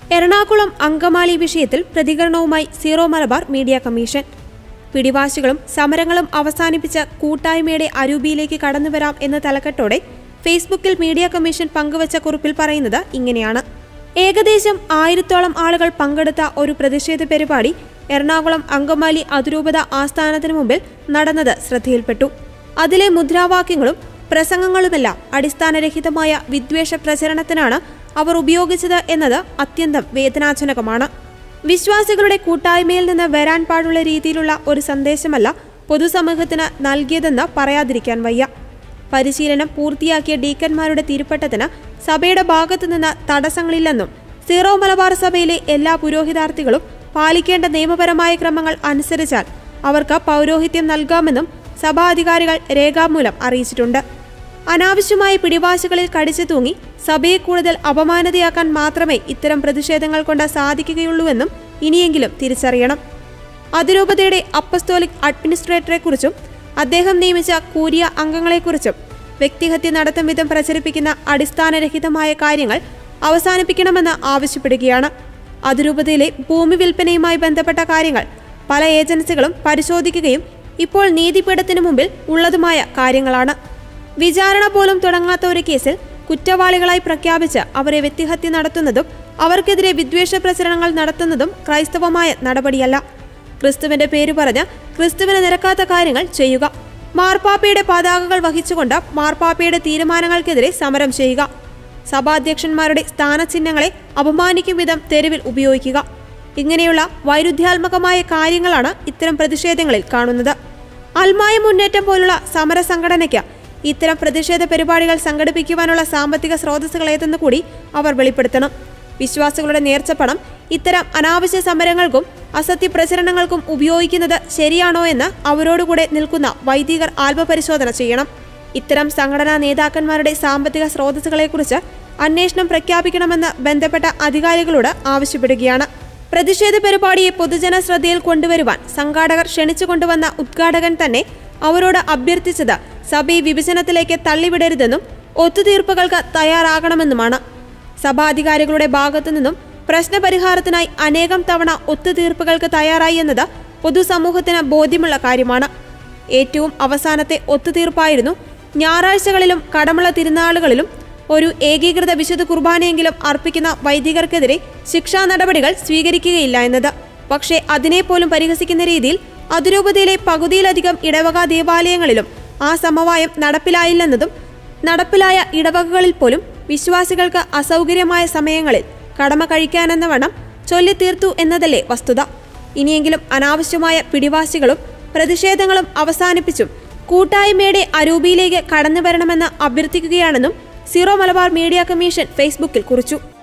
എറണാകുളം അങ്കമാലി വിഷയത്തിൽ പ്രതികരണവുമായി Syro Malabar media commission പിടിവാശികളും സമരങ്ങളും അവസാനിപ്പിച്ച കൂട്ടായ്മയുടെ അരൂപിയിലേക്ക് കടന്നുവരാം എന്ന തലക്കെട്ടോടെ ഫേസ്ബുക്കിൽ മീഡിയ കമ്മീഷൻ പങ്കുവച്ച കുറിപ്പിൽ പറയുന്നത് ഇങ്ങനെയാണ് ഏകദേശം ആയിരത്തോളം ആളുകൾ പങ്കെടുത്ത ഒരു പ്രതിഷേധ പരിപാടി എറണാകുളം അങ്കമാലി അതിരൂപത ആസ്ഥാനത്തിന് മുമ്പിൽ നടന്നത് ശ്രദ്ധയിൽപ്പെട്ടു അതിലെ മുദ്രാവാക്യങ്ങളും പ്രസംഗങ്ങളുമെല്ലാം അടിസ്ഥാനരഹിതമായ വിദ്വേഷ പ്രചരണത്തിനാണ് അവർ ഉപയോഗിച്ചത് എന്നത് അത്യന്തം വേദനാജനകമാണ് വിശ്വാസികളുടെ കൂട്ടായ്മയിൽ നിന്ന് വരാൻ പാടുള്ള രീതിയിലുള്ള ഒരു സന്ദേശമല്ല പൊതുസമൂഹത്തിന് നൽകിയതെന്ന് പറയാതിരിക്കാൻ വയ്യ പരിശീലനം പൂർത്തിയാക്കിയ ഡീക്കന്മാരുടെ തിരുപ്പട്ടത്തിന് സഭയുടെ ഭാഗത്തുനിന്ന് തടസ്സങ്ങളില്ലെന്നും സീറോ മലബാർ സഭയിലെ എല്ലാ പുരോഹിതാർത്ഥികളും പാലിക്കേണ്ട നിയമപരമായ ക്രമങ്ങൾ അനുസരിച്ചാൽ അവർക്ക് പൗരോഹിത്യം നൽകാമെന്നും സഭാധികാരികൾ രേഖാമൂലം അറിയിച്ചിട്ടുണ്ട് അനാവശ്യമായ പിടിവാശികളിൽ കടിച്ചു തൂങ്ങി സഭയെ കൂടുതൽ അപമാനതയാക്കാൻ മാത്രമേ ഇത്തരം പ്രതിഷേധങ്ങൾ കൊണ്ട് സാധിക്കുകയുള്ളൂവെന്നും ഇനിയെങ്കിലും തിരിച്ചറിയണം അതിരൂപതയുടെ അപ്പസ്തോലിക് അഡ്മിനിസ്ട്രേറ്ററെക്കുറിച്ചും അദ്ദേഹം നിയമിച്ച കൂരിയ അംഗങ്ങളെക്കുറിച്ചും വ്യക്തിഹത്യ നടത്തും വിധം പ്രചരിപ്പിക്കുന്ന അടിസ്ഥാനരഹിതമായ കാര്യങ്ങൾ അവസാനിപ്പിക്കണമെന്ന് ആവശ്യപ്പെടുകയാണ് അതിരൂപതയിലെ ഭൂമി വിൽപ്പനയുമായി ബന്ധപ്പെട്ട കാര്യങ്ങൾ പല ഏജൻസികളും പരിശോധിക്കുകയും ഇപ്പോൾ നീതിപീഠത്തിനു മുമ്പിൽ ഉള്ളതുമായ കാര്യങ്ങളാണ് വിചാരണ പോലും തുടങ്ങാത്ത ഒരു കേസിൽ കുറ്റവാളികളായി പ്രഖ്യാപിച്ച് അവരെ വ്യക്തിഹത്യ നടത്തുന്നതും അവർക്കെതിരെ വിദ്വേഷ പ്രചരണങ്ങൾ നടത്തുന്നതും ക്രൈസ്തവമായ നടപടിയല്ല ക്രിസ്തുവിന്റെ പേര് പറഞ്ഞ് ക്രിസ്തുവിന് നിരക്കാത്ത കാര്യങ്ങൾ ചെയ്യുക മാർപ്പാപ്പയുടെ പതാകകൾ വഹിച്ചുകൊണ്ട് മാർപ്പാപ്പയുടെ തീരുമാനങ്ങൾക്കെതിരെ സമരം ചെയ്യുക സഭാധ്യക്ഷന്മാരുടെ സ്ഥാനചിഹ്നങ്ങളെ അപമാനിക്കും വിധം തെരുവിൽ ഉപയോഗിക്കുക ഇങ്ങനെയുള്ള വൈരുദ്ധ്യാത്മകമായ കാര്യങ്ങളാണ് ഇത്തരം പ്രതിഷേധങ്ങളിൽ കാണുന്നത് അൽമായ മുന്നേറ്റം പോലുള്ള സമര സംഘടനയ്ക്ക് ഇത്തരം പ്രതിഷേധ പരിപാടികൾ സംഘടിപ്പിക്കുവാനുള്ള സാമ്പത്തിക സ്രോതസ്സുകൾ ഏതെന്ന് കൂടി അവർ വെളിപ്പെടുത്തണം വിശ്വാസികളുടെ നേർച്ചപ്പണം ഇത്തരം അനാവശ്യ സമരങ്ങൾക്കും അസത്യ പ്രചരണങ്ങൾക്കും ഉപയോഗിക്കുന്നത് ശരിയാണോ എന്ന് അവരോടുകൂടെ നിൽക്കുന്ന വൈദികർ ആത്മപരിശോധന ചെയ്യണം ഇത്തരം സംഘടനാ നേതാക്കന്മാരുടെ സാമ്പത്തിക സ്രോതസ്സുകളെക്കുറിച്ച് അന്വേഷണം പ്രഖ്യാപിക്കണമെന്ന് ബന്ധപ്പെട്ട അധികാരികളോട് ആവശ്യപ്പെടുകയാണ് പ്രതിഷേധ പരിപാടിയെ പൊതുജന ശ്രദ്ധയിൽ കൊണ്ടുവരുവാൻ സംഘാടകർ ക്ഷണിച്ചു കൊണ്ടുവന്ന ഉദ്ഘാടകൻ തന്നെ അവരോട് അഭ്യർത്ഥിച്ചത് സഭയെ വിഭജനത്തിലേക്ക് തള്ളിവിടരുതെന്നും ഒത്തുതീർപ്പുകൾക്ക് തയ്യാറാകണമെന്നുമാണ് സഭാധികാരികളുടെ ഭാഗത്തു നിന്നും പ്രശ്നപരിഹാരത്തിനായി അനേകം തവണ ഒത്തുതീർപ്പുകൾക്ക് തയ്യാറായി എന്നത് പൊതുസമൂഹത്തിന് ബോധ്യമുള്ള കാര്യമാണ് ഏറ്റവും അവസാനത്തെ ഒത്തുതീർപ്പായിരുന്നു ഞായറാഴ്ചകളിലും കടമുള്ള തിരുനാളുകളിലും ഒരു ഏകീകൃത വിശുദ്ധ കുർബാനയെങ്കിലും അർപ്പിക്കുന്ന വൈദികർക്കെതിരെ ശിക്ഷാ നടപടികൾ സ്വീകരിക്കുകയില്ല എന്നത് പക്ഷേ അതിനെപ്പോലും പരിഹസിക്കുന്ന രീതിയിൽ അതിരൂപതയിലെ പകുതിയിലധികം ഇടവക ദേവാലയങ്ങളിലും ആ സമവായം നടപ്പിലായില്ലെന്നതും നടപ്പിലായ ഇടവകകളിൽ പോലും വിശ്വാസികൾക്ക് അസൗകര്യമായ സമയങ്ങളിൽ കടമ കഴിക്കാനെന്ന വണ്ണം ചൊല്ലിത്തീർത്തു എന്നതല്ലേ വസ്തുത ഇനിയെങ്കിലും അനാവശ്യമായ പിടിവാശികളും പ്രതിഷേധങ്ങളും അവസാനിപ്പിച്ചും കൂട്ടായ്മയുടെ അരൂപിയിലേക്ക് കടന്നു വരണമെന്ന് അഭ്യർത്ഥിക്കുകയാണെന്നും സീറോ മലബാർ മീഡിയ കമ്മീഷൻ ഫേസ്ബുക്കിൽ കുറിച്ചു